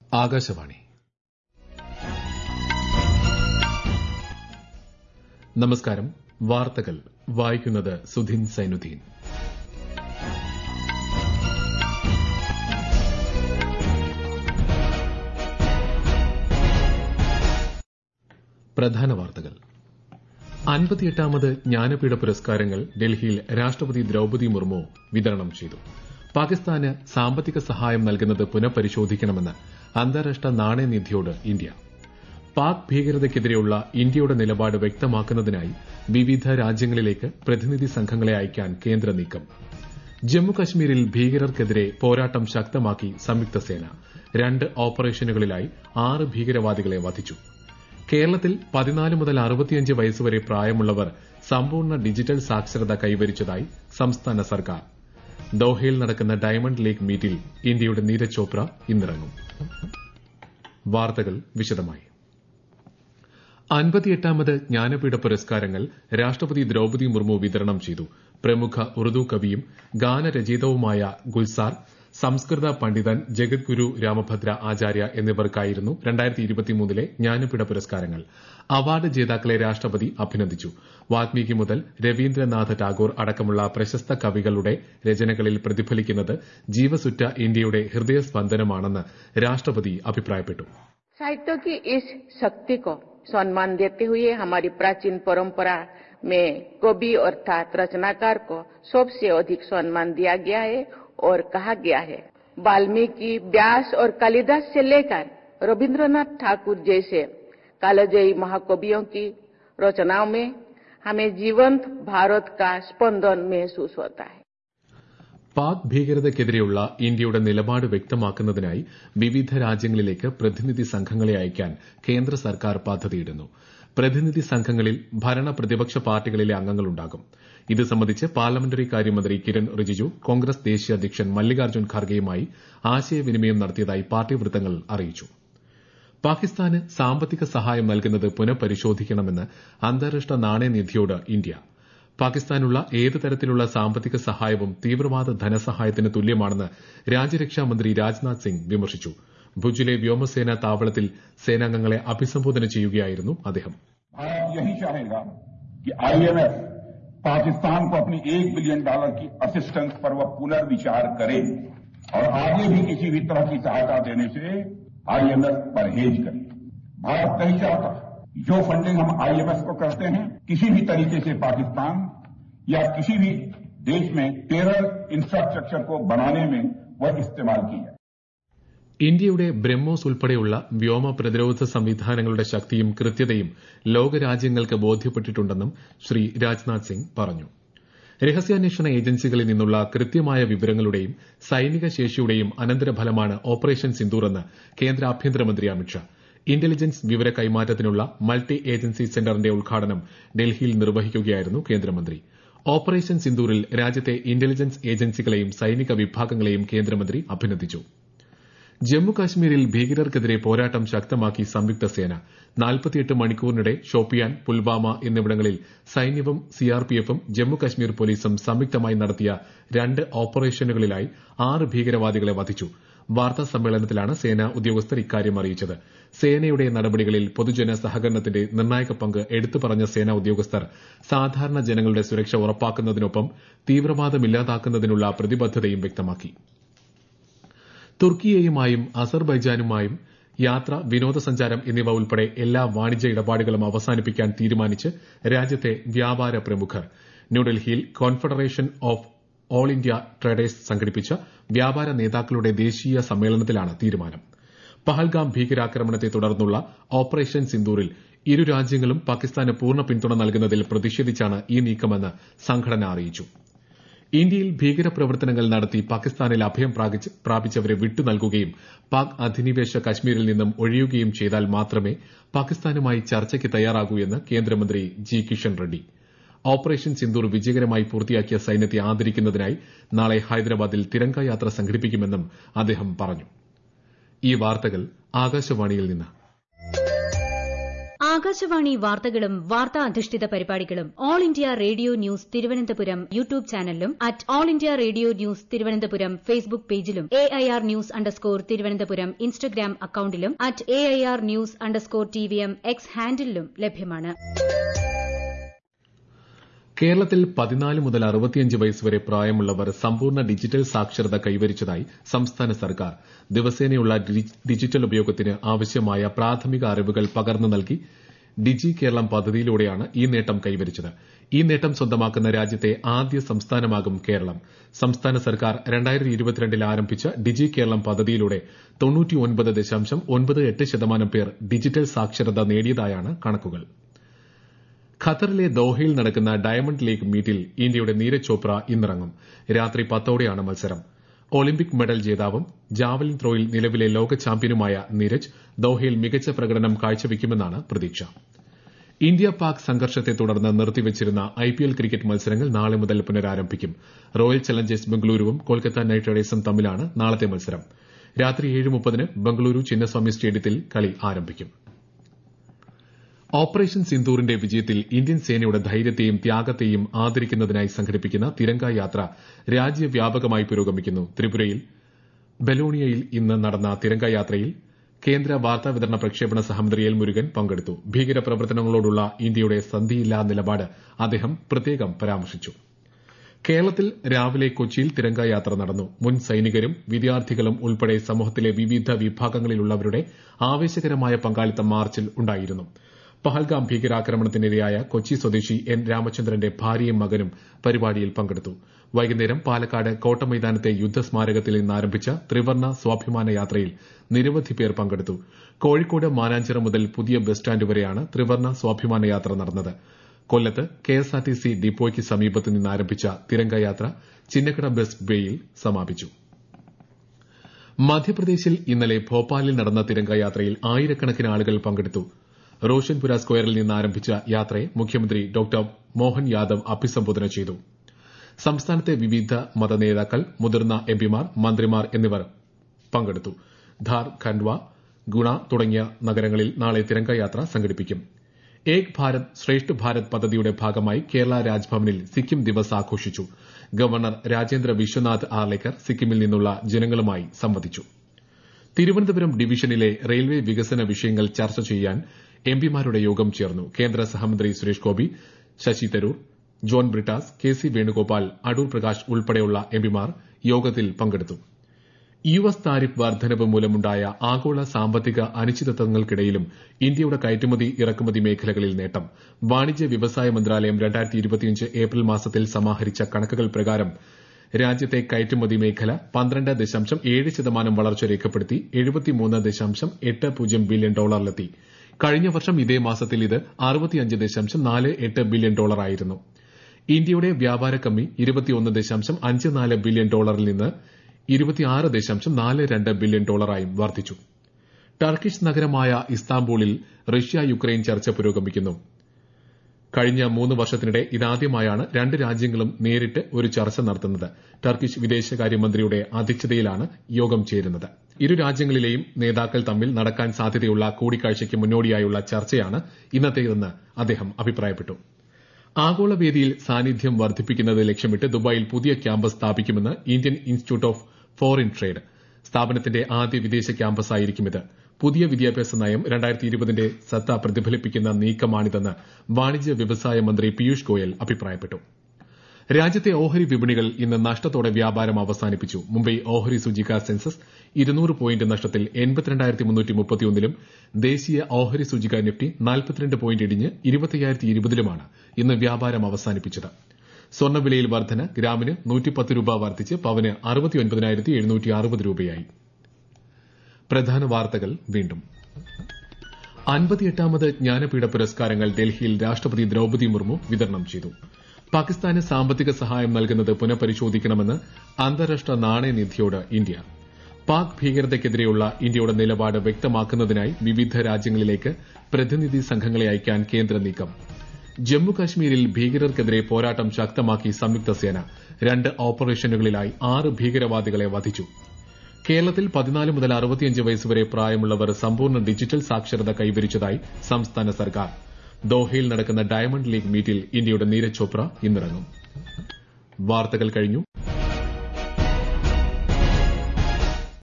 ആകാശവാണി നമസ്കാരം വാർത്തകൾ വായിക്കുന്നത് സുധിൻ സൈനുദ്ദീൻ പ്രധാന വാർത്തകൾ അൻപത്തിയെട്ടാമത് ജ്ഞാനപീഠ പുരസ്കാരങ്ങൾ ഡൽഹിയിൽ രാഷ്ട്രപതി ദ്രൌപതി മുർമു വിതരണം ചെയ്തു പാകിസ്ഥാന് സാമ്പത്തിക സഹായം നൽകുന്നത് പുനഃപരിശോധിക്കണമെന്ന് അന്താരാഷ്ട്ര നാണയനിധിയോട് ഇന്ത്യ പാക് ഭീകരതയ്ക്കെതിരെയുള്ള ഇന്ത്യയുടെ നിലപാട് വ്യക്തമാക്കുന്നതിനായി വിവിധ രാജ്യങ്ങളിലേക്ക് പ്രതിനിധി സംഘങ്ങളെ അയക്കാൻ കേന്ദ്ര നീക്കം ജമ്മുകശ്മീരിൽ ഭീകരർക്കെതിരെ പോരാട്ടം ശക്തമാക്കി സംയുക്ത സേന രണ്ട് ഓപ്പറേഷനുകളിലായി ആറ് ഭീകരവാദികളെ വധിച്ചു കേരളത്തിൽ പതിനാല് മുതൽ അറുപത്തിയഞ്ച് വയസ്സുവരെ പ്രായമുള്ളവർ സമ്പൂർണ്ണ ഡിജിറ്റൽ സാക്ഷരത കൈവരിച്ചതായി സംസ്ഥാന സർക്കാർ ദോഹയിൽ നടക്കുന്ന ഡയമണ്ട് ലീഗ് മീറ്റിൽ ഇന്ത്യയുടെ നീരജ് ചോപ്ര ഇന്നിറങ്ങും വാർത്തകൾ വിശദമായി അൻപത്തിയെട്ടാമത് ജ്ഞാനപീഠ പുരസ്കാരങ്ങൾ രാഷ്ട്രപതി ദ്രൌപതി മുർമു വിതരണം ചെയ്തു പ്രമുഖ ഉറുദു കവിയും ഗാനരചയിതാവുമായ ഗുൽസാർ സംസ്കൃത പണ്ഡിതൻ ജഗദ്ഗുരു രാമഭദ്ര ആചാര്യ എന്നിവർക്കായിരുന്നു ലെ ജ്ഞാനപീഠ പുരസ്കാരങ്ങൾ അവാർഡ് ജേതാക്കളെ രാഷ്ട്രപതി അഭിനന്ദിച്ചു വാൽമീകി മുതൽ രവീന്ദ്രനാഥ ടാഗോർ അടക്കമുള്ള പ്രശസ്ത കവികളുടെ രചനകളിൽ പ്രതിഫലിക്കുന്നത് ജീവസുറ്റ ഇന്ത്യയുടെ ഹൃദയസ്പന്ദനമാണെന്ന് രാഷ്ട്രപതി അഭിപ്രായപ്പെട്ടു साहित्य की इस शक्ति को सम्मान देते हुए हमारी प्राचीन परंपरा में कवि अर्थात रचनाकार को सबसे अधिक सम्मान दिया गया है और कहा गया है वाल्मीकि व्यास और कालिदास से लेकर रविंद्रनाथ ठाकुर जैसे कालजयी महाकवियों की रचनाओं में हमें जीवंत भारत का स्पंदन महसूस होता है പാക് ഭീകരതയ്ക്കെതിരെയുള്ള ഇന്ത്യയുടെ നിലപാട് വ്യക്തമാക്കുന്നതിനായി വിവിധ രാജ്യങ്ങളിലേക്ക് പ്രതിനിധി സംഘങ്ങളെ അയക്കാൻ കേന്ദ്ര സർക്കാർ പദ്ധതിയിടുന്നു പ്രതിനിധി സംഘങ്ങളിൽ ഭരണ പ്രതിപക്ഷ പാർട്ടികളിലെ അംഗങ്ങളുണ്ടാകും ഇത് സംബന്ധിച്ച് പാർലമെന്ററി കാര്യമന്ത്രി കിരൺ റിജിജു കോൺഗ്രസ് ദേശീയ അധ്യക്ഷൻ മല്ലികാർജ്ജുൻ ഖാർഗെയുമായി ആശയവിനിമയം നടത്തിയതായി പാർട്ടി വൃത്തങ്ങൾ അറിയിച്ചു പാകിസ്ഥാന് സാമ്പത്തിക സഹായം നൽകുന്നത് പുനഃപരിശോധിക്കണമെന്ന് അന്താരാഷ്ട്ര നാണയനിധിയോട് ഇന്ത്യ പാകിസ്ഥാനുള്ള ഏത് തരത്തിലുള്ള സാമ്പത്തിക സഹായവും തീവ്രവാദ ധനസഹായത്തിന് തുല്യമാണെന്ന് രാജ്യരക്ഷാമന്ത്രി രാജ്നാഥ് സിംഗ് വിമർശിച്ചു ഭുജിലെ വ്യോമസേന താവളത്തിൽ സേനാംഗങ്ങളെ അഭിസംബോധന ചെയ്യുകയായിരുന്നു അദ്ദേഹം भारत यही चाहेगा कि आईएमएफ पाकिस्तान को अपनी एक बिलियन डॉलर की असिस्टेंस पर वह पुनर्विचार करे और आगे भी किसी भी तरह की सहायता देने से आईएमएफ परहेज करे भारत नहीं चाहता जो फंडिंग हम आईएमएफ को करते हैं किसी भी तरीके से पाकिस्तान या किसी भी देश में टेरर इंफ्रास्ट्रक्चर को बनाने में वह इस्तेमाल की जाए ഇന്ത്യയുടെ ബ്രഹ്മോസ് ഉൾപ്പെടെയുള്ള വ്യോമ പ്രതിരോധ സംവിധാനങ്ങളുടെ ശക്തിയും കൃത്യതയും ലോകരാജ്യങ്ങൾക്ക് ബോധ്യപ്പെട്ടിട്ടുണ്ടെന്നും ശ്രീ രാജ്നാഥ് സിംഗ് പറഞ്ഞു രഹസ്യാന്വേഷണ ഏജൻസികളിൽ നിന്നുള്ള കൃത്യമായ വിവരങ്ങളുടെയും സൈനിക ശേഷിയുടെയും അനന്തരഫലമാണ് ഓപ്പറേഷൻ സിന്ദൂർ എന്ന് കേന്ദ്ര ആഭ്യന്തരമന്ത്രി അമിത്ഷാ ഇന്റലിജൻസ് വിവര കൈമാറ്റത്തിനുള്ള മൾട്ടി ഏജൻസി സെന്ററിന്റെ ഉദ്ഘാടനം ഡൽഹിയിൽ നിർവഹിക്കുകയായിരുന്നു കേന്ദ്രമന്ത്രി ഓപ്പറേഷൻ സിന്ദൂറിൽ രാജ്യത്തെ ഇന്റലിജൻസ് ഏജൻസികളെയും സൈനിക വിഭാഗങ്ങളെയും കേന്ദ്രമന്ത്രി അഭിനന്ദിച്ചു ജമ്മു കാശ്മീരിൽ ഭീകരർക്കെതിരെ പോരാട്ടം ശക്തമാക്കി സംയുക്ത സേന നാൽപ്പത്തിയെട്ട് മണിക്കൂറിനിടെ ഷോപ്പിയാൻ പുൽവാമ എന്നിവിടങ്ങളിൽ സൈന്യവും സിആർപിഎഫും ജമ്മു കാശ്മീർ പോലീസും സംയുക്തമായി നടത്തിയ രണ്ട് ഓപ്പറേഷനുകളിലായി ആറ് ഭീകരവാദികളെ വധിച്ചു വാർത്താ സമ്മേളനത്തിലാണ് സേനാ ഉദ്യോഗസ്ഥർ ഇക്കാര്യം അറിയിച്ചത് സേനയുടെ നടപടികളിൽ പൊതുജന സഹകരണത്തിന്റെ നിർണായക പങ്ക് എടുത്തു പറഞ്ഞ സേനാ ഉദ്യോഗസ്ഥർ സാധാരണ ജനങ്ങളുടെ സുരക്ഷ ഉറപ്പാക്കുന്നതിനൊപ്പം തീവ്രവാദമില്ലാതാക്കുന്നതിനുള്ള പ്രതിബദ്ധതയും വ്യക്തമാക്കി തുർക്കിയെയുമായും അസർബൈജാനുമായും യാത്ര വിനോദസഞ്ചാരം എന്നിവ ഉൾപ്പെടെ എല്ലാ വാണിജ്യ ഇടപാടുകളും അവസാനിപ്പിക്കാൻ തീരുമാനിച്ച് രാജ്യത്തെ വ്യാപാര പ്രമുഖർ ന്യൂഡൽഹിയിൽ confederation of all India traders സംഘടിപ്പിച്ച വ്യാപാര നേതാക്കളുടെ ദേശീയ സമ്മേളനത്തിലാണ് തീരുമാനം പഹൽഗാം ഭീകരാക്രമണത്തെ തുടർന്നുള്ള ഓപ്പറേഷൻ സിന്ദൂറിൽ ഇരു രാജ്യങ്ങളും പാകിസ്ഥാന് പൂർണ്ണ പിന്തുണ നൽകുന്നതിൽ പ്രതിഷേധിച്ചാണ് ഈ നീക്കമെന്ന് സംഘടന അറിയിച്ചു ഇന്ത്യയിൽ ഭീകരപ്രവർത്തനങ്ങൾ നടത്തി പാകിസ്ഥാനിൽ അഭയം പ്രാപിച്ചവരെ വിട്ടു നൽകുകയും പാക് അധിനിവേശ കശ്മീരിൽ നിന്നും ഒഴിയുകയും ചെയ്താൽ മാത്രമേ പാകിസ്ഥാനുമായി ചർച്ചയ്ക്ക് തയ്യാറാകൂ എന്ന് കേന്ദ്രമന്ത്രി ജി കിഷൻ റെഡ്ഡി ഓപ്പറേഷൻ സിന്ദൂർ വിജയകരമായി പൂർത്തിയാക്കിയ സൈന്യത്തെ ആദരിക്കുന്നതിനായി നാളെ ഹൈദരാബാദിൽ തിരങ്ക യാത്ര സംഘടിപ്പിക്കുമെന്നും അദ്ദേഹം പറഞ്ഞു ഈ വാർത്തകൾ ആകാശവാണിയിൽ നിന്ന് ആകാശവാണി വാർത്തകളും വാർത്താ അധിഷ്ഠിത പരിപാടികളും all India radio news Thiruvananthapuram YouTube ചാനലിലും at all India radio news Thiruvananthapuram Facebook പേജിലും A I R news underscore Thiruvananthapuram Instagram അക്കൌണ്ടിലും at A I R news underscore T V M X ഹാൻഡിലും ലഭ്യമാണ് കേരളത്തിൽ പതിനാല് മുതൽ അറുപത്തിയഞ്ച് വയസ്സ് വരെ പ്രായമുള്ളവർ സമ്പൂർണ്ണ ഡിജിറ്റൽ സാക്ഷരത കൈവരിച്ചതായി സംസ്ഥാന സർക്കാർ ദിവസേനയുള്ള ഡിജിറ്റൽ ഉപയോഗത്തിന് ആവശ്യമായ പ്രാഥമിക അറിവുകൾ പകർന്നു നൽകി ഡിജി കേരളം പദ്ധതിയിലൂടെയാണ് ഈ നേട്ടം കൈവരിച്ചത് ഈ നേട്ടം സ്വന്തമാക്കുന്ന രാജ്യത്തെ ആദ്യ സംസ്ഥാനമാകും കേരളം സംസ്ഥാന സർക്കാർ രണ്ടായിരത്തി ഇരുപത്തിരണ്ടിൽ ആരംഭിച്ച ഡിജി കേരളം പദ്ധതിയിലൂടെ തൊണ്ണൂറ്റിയൊൻപത് ദശാംശം ഒൻപത് എട്ട് ശതമാനം പേർ ഡിജിറ്റൽ സാക്ഷരത നേടിയതായാണ് കണക്കുകൾ ഖത്തറിലെ ദോഹയിൽ നടക്കുന്ന ഡയമണ്ട് ലീഗ് മീറ്റിൽ ഇന്ത്യയുടെ നീരജ് ചോപ്ര ഇന്നിറങ്ങും രാത്രി പത്തോടെയാണ് മത്സരം ഒളിമ്പിക് മെഡൽ ജേതാവും ജാവലിൻ ത്രോയിൽ നിലവിലെ ലോക ചാമ്പ്യനുമായ നീരജ് ദോഹയിൽ മികച്ച പ്രകടനം കാഴ്ചവെക്കുമെന്നാണ് പ്രതീക്ഷ ഇന്ത്യ പാക് സംഘർഷത്തെ തുടർന്ന് നിർത്തിവച്ചിരുന്ന ഐപിഎൽ ക്രിക്കറ്റ് മത്സരങ്ങൾ നാളെ മുതൽ പുനരാരംഭിക്കും റോയൽ ചലഞ്ചേഴ്സ് ബംഗളൂരുവും കൊൽക്കത്ത നൈറ്റ് റൈഡേഴ്സും തമ്മിലാണ് നാളത്തെ മത്സരം രാത്രി ഏഴ് മുപ്പതിന് ബംഗളൂരു ചിന്നസ്വാമി സ്റ്റേഡിയത്തിൽ കളി ആരംഭിക്കും ഓപ്പറേഷൻ സിന്ദൂറിന്റെ വിജയത്തിൽ ഇന്ത്യൻ സേനയുടെ ധൈര്യത്തെയും ത്യാഗത്തെയും ആദരിക്കുന്നതിനായി സംഘടിപ്പിക്കുന്ന തിരങ്ക യാത്ര രാജ്യവ്യാപകമായി പുരോഗമിക്കുന്നു ത്രിപുരയിൽ ബെലോണിയയിൽ ഇന്ന് നടന്ന തിരങ്ക യാത്രയിൽ കേന്ദ്ര വാർത്താവിതരണ പ്രക്ഷേപണ സഹമന്ത്രി എൽ മുരുകൻ പങ്കെടുത്തു ഭീകരപ്രവർത്തനങ്ങളോടുള്ള ഇന്ത്യയുടെ സന്ധിയില്ലാ നിലപാട് അദ്ദേഹം പ്രത്യേകം പരാമർശിച്ചു കേരളത്തിൽ രാവിലെ കൊച്ചിയിൽ തിരങ്ക യാത്ര നടന്നു മുൻ സൈനികരും വിദ്യാർത്ഥികളും ഉൾപ്പെടെ സമൂഹത്തിലെ വിവിധ വിഭാഗങ്ങളിലുള്ളവരുടെ ആവേശകരമായ പങ്കാളിത്തം മാർച്ചിൽ ഉണ്ടായിരുന്നു പഹൽഗാം ഭീകരാക്രമണത്തിനിരയായ കൊച്ചി സ്വദേശി എൻ രാമചന്ദ്രന്റെ ഭാര്യയും മകനും പരിപാടിയിൽ പങ്കെടുത്തു വൈകുന്നേരം പാലക്കാട് കോട്ടമൈതാനത്തെ യുദ്ധസ്മാരകത്തിൽ നിന്ന് ആരംഭിച്ച ത്രിവർണ്ണ സ്വാഭിമാന യാത്രയിൽ നിരവധി പേർ പങ്കെടുത്തു കോഴിക്കോട് മാനാഞ്ചിറ മുതൽ പുതിയ ബസ് സ്റ്റാൻഡ് വരെയാണ് ത്രിവർണ്ണ സ്വാഭിമാന യാത്ര നടന്നത് കൊല്ലത്ത് കെഎസ്ആർടിസി ഡിപ്പോയ്ക്ക് സമീപത്ത് നിന്ന് ആരംഭിച്ച തിരംഗയാത്ര ചിന്നക്കട ബസ് ബേയിൽ സമാപിച്ചു മധ്യപ്രദേശിൽ ഇന്നലെ ഭോപ്പാലിൽ നടന്ന തിരംഗയാത്രയിൽ ആയിരക്കണക്കിന് ആളുകൾ പങ്കെടുത്തു റോഷൻപുര സ്ക്വയറിൽ നിന്ന് ആരംഭിച്ച യാത്രയെ മുഖ്യമന്ത്രി ഡോക്ടർ മോഹൻ യാദവ് അഭിസംബോധന ചെയ്തു സംസ്ഥാനത്തെ വിവിധ മതനേതാക്കൾ മുതിർന്ന എംപിമാർ മന്ത്രിമാർ എന്നിവർ പങ്കെടുത്തു ധാർ ഖണ്ഡ്വ ഗുണ തുടങ്ങിയ നഗരങ്ങളിൽ നാളെ തിരംഗയാത്ര സംഘടിപ്പിക്കും ഏക് ഭാരത് ശ്രേഷ്ഠ ഭാരത് പദ്ധതിയുടെ ഭാഗമായി കേരള രാജ്ഭവനിൽ സിക്കിം ദിവസ് ആഘോഷിച്ചു ഗവർണർ രാജേന്ദ്ര വിശ്വനാഥ് ആർലേക്കർ സിക്കിമിൽ നിന്നുള്ള ജനങ്ങളുമായി സംവദിച്ചു തിരുവനന്തപുരം ഡിവിഷനിലെ റെയിൽവേ വികസന വിഷയങ്ങൾ ചർച്ച ചെയ്യാൻ എംപിമാരുടെ യോഗം ചേർന്നു കേന്ദ്ര സഹമന്ത്രി സുരേഷ് ഗോപി ശശി തരൂർ ജോൺ ബ്രിട്ടാസ് കെ സി വേണുഗോപാൽ അടൂർ പ്രകാശ് ഉൾപ്പെടെയുള്ള എംപിമാർ യോഗത്തിൽ പങ്കെടുത്തു യു എസ് താരിഫ് വർധനവ് മൂലമുണ്ടായ ആഗോള സാമ്പത്തിക അനിശ്ചിതത്വങ്ങൾക്കിടയിലും ഇന്ത്യയുടെ കയറ്റുമതി ഇറക്കുമതി മേഖലകളിൽ നേട്ടം വാണിജ്യ വ്യവസായ മന്ത്രാലയം ഏപ്രിൽ മാസത്തിൽ സമാഹരിച്ച കണക്കുകൾ പ്രകാരം രാജ്യത്തെ കയറ്റുമതി മേഖല പന്ത്രണ്ട് ദശാംശം ഏഴ് ശതമാനം വളർച്ച രേഖപ്പെടുത്തി എഴുപത്തിമൂന്ന് ദശാംശം എട്ട് പൂജ്യം ബില്യൺ ഡോളറിലെത്തി കഴിഞ്ഞ വർഷം ഇതേ മാസത്തിൽ ഇത് അറുപത്തിയഞ്ച് ദശാംശം നാല് എട്ട് ബില്യൺ ഡോളറായിരുന്നു ഇന്ത്യയുടെ വ്യാപാര കമ്മി ഇരുപത്തിയൊന്ന് ദശാംശം അഞ്ച് നാല് ബില്യൺ ഡോളറിൽ നിന്ന് ഇരുപത്തിയാറ് ദശാംശം നാല് രണ്ട് ബില്യൺ ഡോളറായും വർദ്ധിച്ചു ടർക്കിഷ് നഗരമായ ഇസ്താംബൂളിൽ റഷ്യ യുക്രൈൻ ചർച്ച പുരോഗമിക്കുന്നു കഴിഞ്ഞ മൂന്ന് വർഷത്തിനിടെ ഇതാദ്യമായാണ് രണ്ട് രാജ്യങ്ങളും നേരിട്ട് ഒരു ചർച്ച നടത്തുന്നത് ടർക്കിഷ് വിദേശകാര്യമന്ത്രിയുടെ അധ്യക്ഷതയിലാണ് യോഗം ചേരുന്നത് ഇരു രാജ്യങ്ങളിലെയും നേതാക്കൾ തമ്മിൽ നടക്കാൻ സാധ്യതയുള്ള കൂടിക്കാഴ്ചയ്ക്ക് മുന്നോടിയായുള്ള ചർച്ചയാണ് ഇന്നത്തേതെന്ന് അദ്ദേഹം അഭിപ്രായപ്പെട്ടു ആഗോളവേദിയിൽ സാന്നിധ്യം വർദ്ധിപ്പിക്കുന്നത് ലക്ഷ്യമിട്ട് ദുബായിൽ പുതിയ ക്യാമ്പസ് സ്ഥാപിക്കുമെന്ന് Indian institute of foreign trade സ്ഥാപനത്തിന്റെ ആദ്യ വിദേശ ക്യാമ്പസായിരിക്കും ഇത് പുതിയ വിദ്യാഭ്യാസ നയം രണ്ടായിരത്തി ഇരുപതിന്റെ സത്ത പ്രതിഫലിപ്പിക്കുന്ന നീക്കമാണിതെന്ന് വാണിജ്യ വ്യവസായ മന്ത്രി പീയൂഷ് ഗോയൽ അഭിപ്രായപ്പെട്ടു രാജ്യത്തെ ഓഹരി വിപണികൾ ഇന്ന് നഷ്ടത്തോടെ വ്യാപാരം അവസാനിപ്പിച്ചു മുംബൈ ഓഹരി സൂചിക സെൻസസ് ഇരുന്നൂറ് പോയിന്റ് നഷ്ടത്തിൽ എൺപത്തിരണ്ടായിരത്തി മുന്നൂറ്റി മുപ്പത്തിയൊന്നിലും ദേശീയ ഓഹരി സൂചിക നിഫ്റ്റി നാൽപ്പത്തിരണ്ട് പോയിന്റ് ഇടിഞ്ഞ് ഇരുപത്തിയ്യായിരത്തി ഇരുപതിലുമാണ് ഇന്ന് വ്യാപാരം അവസാനിപ്പിച്ചത് സ്വർണ്ണവിലയിൽ വർധന ഗ്രാമിന് നൂറ്റിപ്പത്ത് രൂപ വർദ്ധിച്ച് പവന് അറുപത്തിയൊൻപതിനായിരത്തി എഴുന്നൂറ്റി അറുപത് രൂപയായി പ്രധാന വാർത്തകൾ വീണ്ടും അൻപത്തിയെട്ടാമത് ജ്ഞാനപീഠ പുരസ്കാരങ്ങൾ ഡൽഹിയിൽ രാഷ്ട്രപതി ദ്രൌപതി മുർമു വിതരണം ചെയ്തു പാകിസ്ഥാന് സാമ്പത്തിക സഹായം നൽകുന്നത് പുനഃപരിശോധിക്കണമെന്ന് അന്താരാഷ്ട്ര നാണയനിധിയോട് ഇന്ത്യ പാക് ഭീകരതയ്ക്കെതിരെയുള്ള ഇന്ത്യയുടെ നിലപാട് വ്യക്തമാക്കുന്നതിനായി വിവിധ രാജ്യങ്ങളിലേക്ക് പ്രതിനിധി സംഘങ്ങളെ അയക്കാൻ കേന്ദ്ര നീക്കം ജമ്മു കശ്മീരിൽ ഭീകരർക്കെതിരെ പോരാട്ടം ശക്തമാക്കി സംയുക്ത സേന രണ്ട് ഓപ്പറേഷനുകളിലായി ആറ് ഭീകരവാദികളെ വധിച്ചു കേരളത്തിൽ പതിനാല് മുതൽ അറുപത്തിയഞ്ച് വയസ്സുവരെ പ്രായമുള്ളവർ സമ്പൂർണ്ണ ഡിജിറ്റൽ സാക്ഷരത കൈവരിച്ചതായി സംസ്ഥാന സർക്കാർ ദോഹയിൽ നടക്കുന്ന ഡയമണ്ട് ലീഗ് മീറ്റിൽ ഇന്ത്യയുടെ നീരജ് ചോപ്ര ഇന്നിറങ്ങും വാർത്തകൾ കഴിഞ്ഞു